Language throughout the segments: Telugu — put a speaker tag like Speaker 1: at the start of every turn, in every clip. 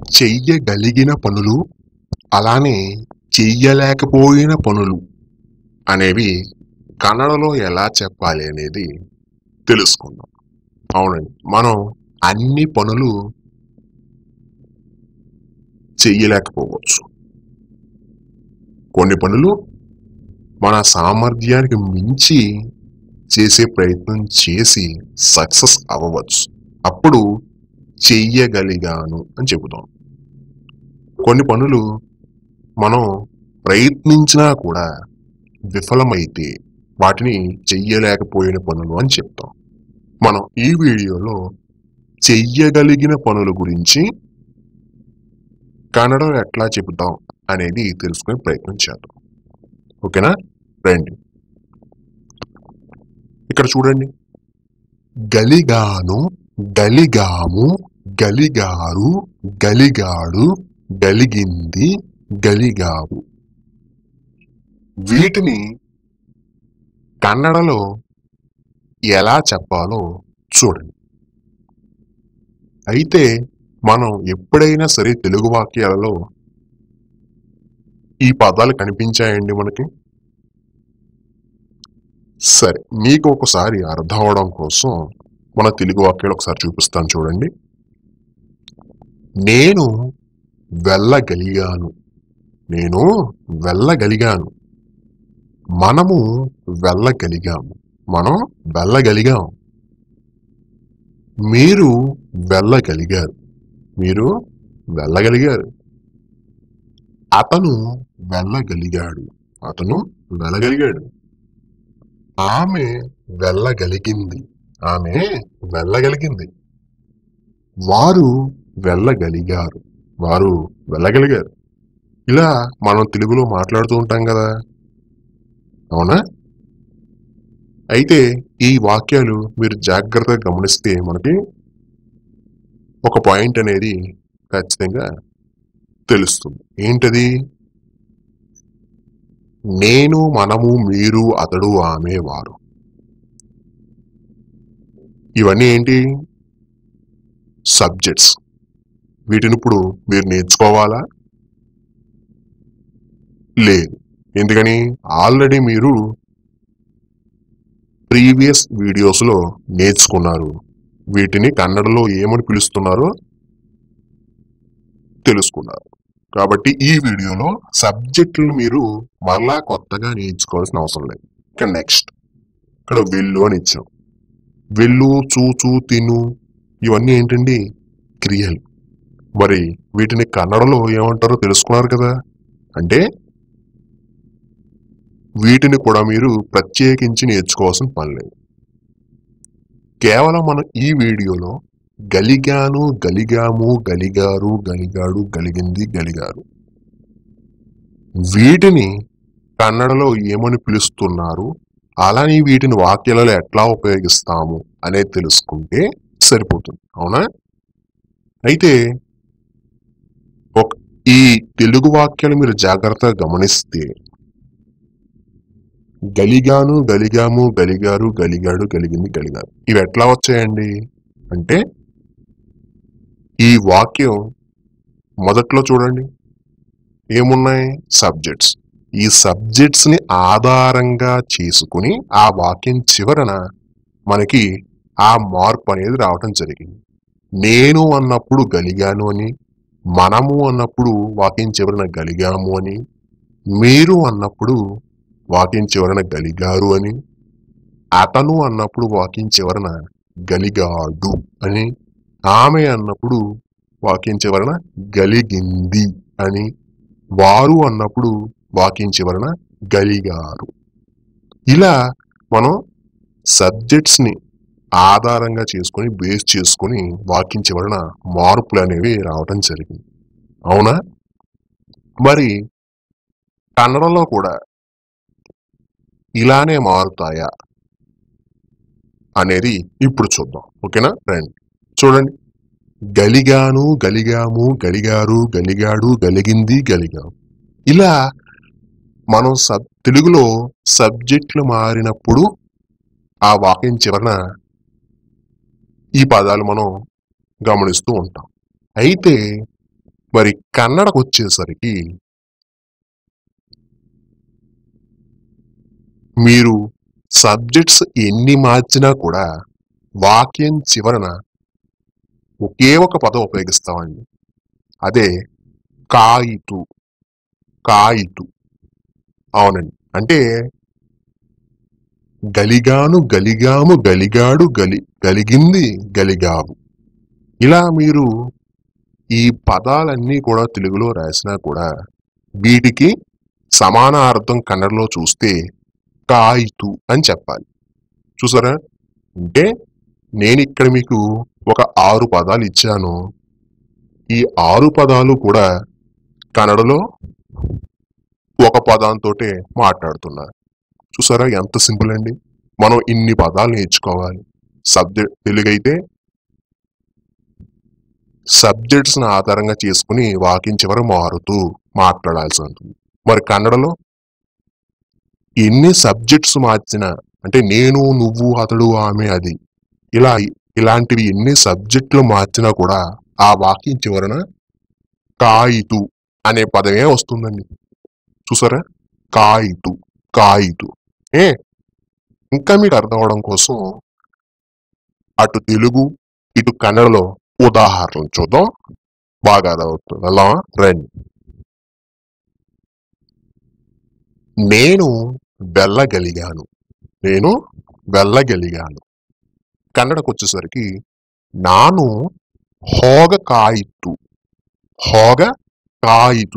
Speaker 1: చెయ్యగలిగిన పనులు అలానే చెయ్యలేకపోయిన పనులు అనేవి కన్నడలో ఎలా చెప్పాలి అనేది తెలుసుకుందాం అవునండి మనం అన్ని పనులు చెయ్యలేకపోవచ్చు కొన్ని పనులు మన సామర్థ్యానికి మించి చేసే ప్రయత్నం చేసి సక్సెస్ అవ్వవచ్చు అప్పుడు చెయ్యగలిగాను అని చెబుతాం కొన్ని పనులు మనం ప్రయత్నించినా కూడా విఫలమైతే వాటిని చెయ్యలేకపోయిన పనులు అని చెప్తాం మనం ఈ వీడియోలో చెయ్యగలిగిన పనుల గురించి కన్నడలో ఎట్లా చెబుతాం అనేది తెలుసుకునే ప్రయత్నం చేద్దాం ఓకేనా రండి ఇక్కడ చూడండి గలిగాను గలిగాము గలిగారు గలిగాడు గలిగింది గలిగావు వీటిని కన్నడలో ఎలా చెప్పాలో చూడండి అయితే మనం ఎప్పుడైనా సరే తెలుగు వాక్యాలలో ఈ పదాలు కనిపించాయండి మనకి సరే మీకు ఒకసారి అర్థం అవడం కోసం మన తెలుగు వాక్యాలు ఒకసారి చూపిస్తాను చూడండి నేను వెళ్ళగలిగాను నేను వెళ్ళగలిగాను మనము వెళ్ళగలిగాము మనం వెళ్ళగలిగాం మీరు వెళ్ళగలిగారు మీరు వెళ్ళగలిగారు అతను వెళ్ళగలిగాడు అతను వెళ్ళగలిగాడు ఆమె వెళ్ళగలిగింది ఆమె వెళ్ళగలిగింది వారు వెళ్ళగలిగారు వారు వెళ్ళగలిగారు ఇలా మనం తెలుగులో మాట్లాడుతూ ఉంటాం కదా అవునా అయితే ఈ వాక్యాలు మీరు జాగ్రత్తగా గమనిస్తే మనకి ఒక పాయింట్ అనేది ఖచ్చితంగా తెలుస్తుంది ఏంటది నేను మనము మీరు అతడు ఆమె వారు ఇవన్నీ ఏంటి సబ్జెక్ట్స్ వీటిని ఇప్పుడు మీరు నేర్చుకోవాలా లేదు ఎందుకని ఆల్రెడీ మీరు ప్రీవియస్ వీడియోస్లో నేర్చుకున్నారు వీటిని కన్నడలో ఏమని పిలుస్తున్నారో తెలుసుకున్నారు కాబట్టి ఈ వీడియోలో సబ్జెక్టులు మీరు మరలా కొత్తగా నేర్చుకోవాల్సిన అవసరం లేదు ఇక నెక్స్ట్ ఇక్కడ వెళ్ళు అని ఇచ్చాం వెళ్ళు చూచు తిను ఇవన్నీ ఏంటండి క్రియలు మరి వీటిని కన్నడలో ఏమంటారో తెలుసుకున్నారు కదా అంటే వీటిని కూడా మీరు ప్రత్యేకించి నేర్చుకోవాల్సిన పని లేదు కేవలం మనం ఈ వీడియోలో గలిగాను గలిగాము గలిగారు గలిగాడు గలిగింది గలిగారు వీటిని కన్నడలో ఏమని పిలుస్తున్నారు అలానే వీటిని వాక్యాలలో ఎట్లా ఉపయోగిస్తాము అనేది తెలుసుకుంటే సరిపోతుంది అవునా అయితే ఒక ఈ తెలుగు వాక్యాలు మీరు జాగ్రత్తగా గమనిస్తే గలిగాను గలిగాము గలిగారు గలిగాడు గలిగింది గలిగారు ఇవి ఎట్లా వచ్చాయండి అంటే ఈ వాక్యం మొదట్లో చూడండి ఏమున్నాయి సబ్జెక్ట్స్ ఈ సబ్జెక్ట్స్ ని ఆధారంగా చేసుకుని ఆ వాక్యం చివరన మనకి ఆ మార్పు అనేది రావటం జరిగింది నేను అన్నప్పుడు గలిగాను అని మనము అన్నప్పుడు వాక్యం చివరన గలిగాము అని మీరు అన్నప్పుడు వాక్యం చివరన గలిగారు అని అతను అన్నప్పుడు వాక్యం చివరన గలిగాడు అని ఆమె అన్నప్పుడు వాక్యం చివరన గలిగింది అని వారు అన్నప్పుడు వాక్యం చివరన గలిగారు ఇలా మనం సబ్జెక్ట్స్ ని ఆధారంగా చేసుకొని బేస్ చేసుకొని వాక్యం చివరన మార్పులు అనేవి రావటం జరిగింది అవునా మరి కన్నడలో కూడా ఇలానే మారుతాయా అనేది ఇప్పుడు చూద్దాం ఓకేనా రండి చూడండి గలిగాను గలిగాము గలిగారు గలిగాడు గలిగింది గలిగాం ఇలా మనం సబ్ తెలుగులో సబ్జెక్టులు మారినప్పుడు ఆ వాక్యం చివరన ఈ పదాలు మనం గమనిస్తూ ఉంటాం అయితే మరి కన్నడకు వచ్చేసరికి మీరు సబ్జెక్ట్స్ ఎన్ని మార్చినా కూడా వాక్యం చివరన ఒకే ఒక పదం ఉపయోగిస్తామండి అదే కాయితు కాయితు అవునండి అంటే గలిగాను గలిగాము గలిగాడు గలి గలిగింది గలిగావు ఇలా మీరు ఈ పదాలన్నీ కూడా తెలుగులో రాసినా కూడా వీటికి సమాన అర్థం కన్నడలో చూస్తే కాయితు అని చెప్పాలి చూసారా అంటే నేను ఇక్కడ మీకు ఒక ఆరు పదాలు ఇచ్చాను ఈ ఆరు పదాలు కూడా కన్నడలో ఒక పదంతోటే మాట్లాడుతున్నారు చూసారా ఎంత సింపుల్ అండి మనం ఇన్ని పదాలు నేర్చుకోవాలి సబ్జెక్ట్ తెలుగు అయితే సబ్జెక్ట్స్ ఆధారంగా చేసుకుని వాక్యం చివర మారుతూ మాట్లాడాల్సి ఉంటుంది మరి కన్నడలో ఎన్ని సబ్జెక్ట్స్ మార్చినా అంటే నేను నువ్వు అతడు ఆమె అది ఇలా ఇలాంటివి ఎన్ని సబ్జెక్టులు మార్చినా కూడా ఆ వాక్యం చివరన కాయితు అనే పదమే వస్తుందండి చూసారా కాయితు కాయితు ఏ ఇంకా మీకు అర్థం అవడం కోసం అటు తెలుగు ఇటు కన్నడలో ఉదాహరణలు చూద్దాం బాగా అర్థమవుతుంది వెళ్దామా రండి నేను వెళ్ళగలిగాను నేను వెళ్ళగలిగాను కన్నడకు వచ్చేసరికి నాను హోగ కాయితు హోగ కాయితు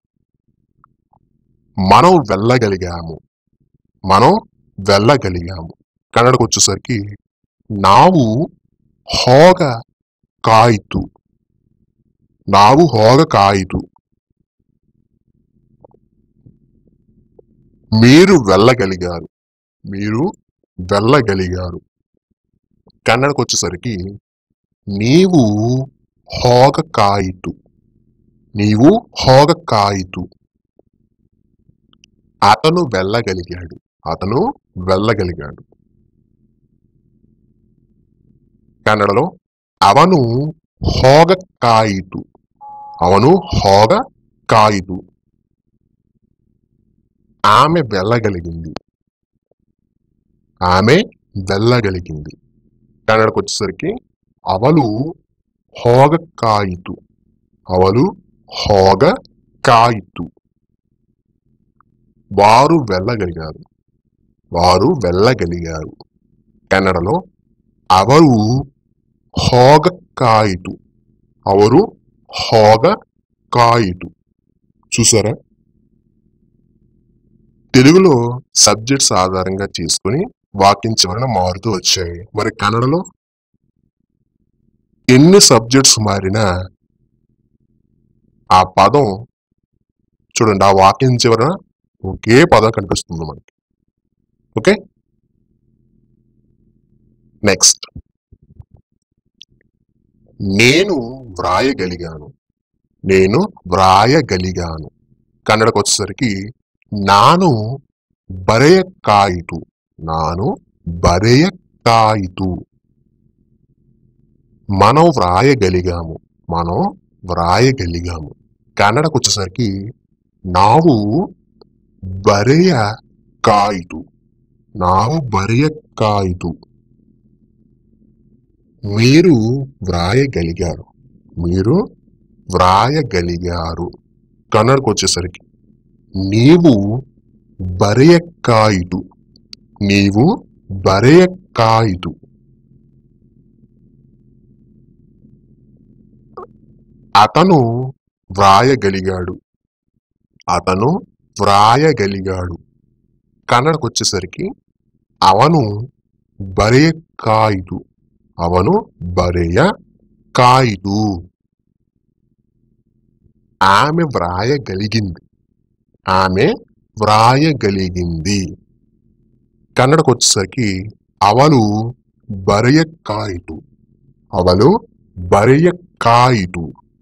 Speaker 1: మనం వెళ్ళగలిగాము మనం వెళ్ళగలిగాము కన్నడకు వచ్చేసరికి ನಾವು ಹೋಗ ಕಾಯಿತು ನಾವು ಹೋಗ ಕಾಯಿತು మీరు వెళ్ళగలిగారు మీరు వెళ్ళగలిగారు కన్నడకు వచ్చేసరికి నీవు హోగ కాయితు నీవు హోగ కాయితు అతను వెళ్ళగలిగాడు అతను వెళ్ళగలిగాడు కన్నడలో అవను హోగ కాయితు ಅವನು హోగ కాయితు ఆమె వెళ్ళగలిగింది ఆమె వెళ్ళగలిగింది కన్నడకు వచ్చేసరికి అవలు హోగ కాయితు అవలు హోగ కాయితు వారు వెళ్ళగలిగారు వారు వెళ్ళగలిగారు కన్నడలో ಅವರು ಹೋಗ కాయిತು ಅವರು ಹೋಗ కాయిತು చూసారా తెలుగులో సబ్జెక్ట్స్ ఆధారంగా చేసుకుని వాక్యం చివరన మారుతూ వచ్చాయి మరి కన్నడలో ఎన్ని సబ్జెక్ట్స్ మారినా ఆ పదం చూడండి ఆ వాక్యం చివరన ఒకే పదం కనిపిస్తుంది మనకి ఓకే నెక్స్ట్ నేను వ్రాయగలిగాను నేను వ్రాయగలిగాను కన్నడకు వచ్చేసరికి నాను బರೆಯಕ್ಕಾಯಿತು నాను బರೆಯಕ್ಕಾಯಿತು మనం వ్రాయగలిగాము మనం వ్రాయగలిగాము కన్నడకు వచ్చేసరికి ನಾವು ಬರೆಯಕ್ಕಾಯಿತು ನಾವು బರೆಯಕ್ಕಾಯಿತು మీరు వ్రాయగలిగారు మీరు వ్రాయగలిగారు కన్నడకు వచ్చేసరికి నీవు బರೆಯಕ್ಕಾಯಿತು నీవు బರೆಯಕ್ಕಾಯಿತು అతను వ్రాయగలిగాడు అతను వ్రాయగలిగాడు కన్నడకు వచ్చేసరికి అవను బರೆಯಕ್ಕಾಯಿತು ಅವನು ಬರೆಯ కాయిదు ఆమె వ్రాయగలిగింది ఆమె వ్రాయగలిగింది కన్నడకు వచ్చేసరికి అవలు బರೆಯಕ್ಕಾಯಿತು అవలు బರೆಯಕ್ಕಾಯಿತು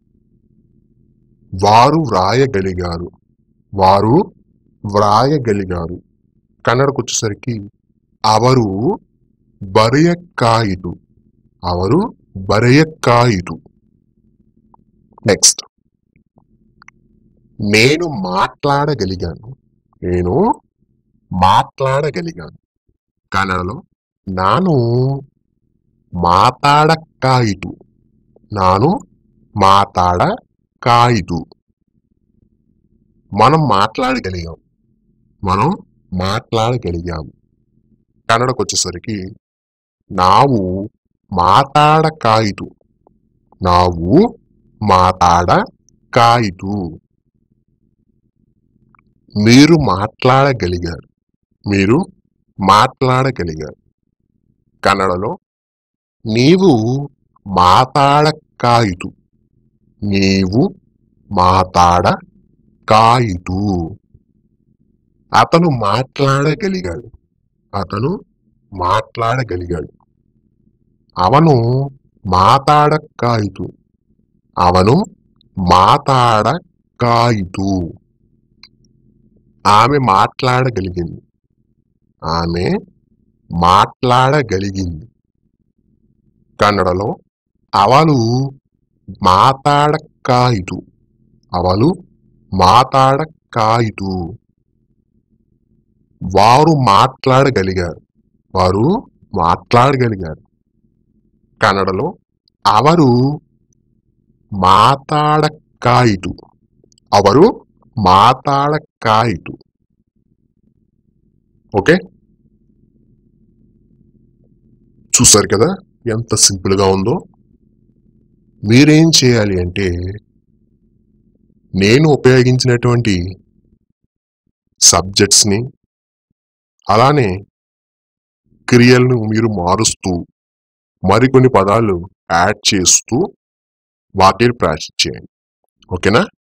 Speaker 1: వారు వ్రాయగలిగారు వారు వ్రాయగలిగారు కన్నడకు వచ్చేసరికి ಅವರು బರೆಯಕ್ಕಾಯಿತು ಅವರು బರೆಯಕ್ಕಾಯಿತು నెక్స్ట్ నేను మాట్లాడగలిగాను నేను మాట్లాడగలిగాను కన్నడలో ನಾನು ಮಾತಾಡಕ್ಕಾಯಿತು ನಾನು మాట్లాడకాయిತು మనం మాట్లాడగలిగాం మనం మాట్లాడగలిగాం కన్నడకు వచ్చేసరికి నావు మాట్లాడకాయిತು నావు మాట్లాడకాయిತು మీరు మాట్లాడగలిగారు మీరు మాట్లాడగలిగారు కన్నడలో నీవు మాట్లాడకాయిತು నీవు మాట్లాడకాయిತು అతను మాట్లాడగలిగాడు అతను మాట్లాడగలిగాడు అవను మాట్లాడకాయిತು అవను మాట్లాడకాయిತು ఆమె మాట్లాడగలిగింది ఆమె మాట్లాడగలిగింది కన్నడలో అవಳು మాట్లాడక్కాయిತು అవಳು మాట్లాడక్కాయిತು వారు మాట్లాడగలిగారు వారు మాట్లాడగలిగారు కన్నడలో ಅವರು మాట్లాడక్కాయిತು ಅವರು మాట్లాడక్కాయిತು ఓకే చూసారు కదా ఎంత సింపుల్ గా ఉందో మీరేం చేయాలి అంటే నేను ఉపయోగించినటువంటి సబ్జెక్ట్స్ ని అలానే క్రియలను మీరు మారుస్తూ మరికొన్ని పదాలు యాడ్ చేస్తూ వాటిని ప్రాక్టీస్ చేయండి ఓకేనా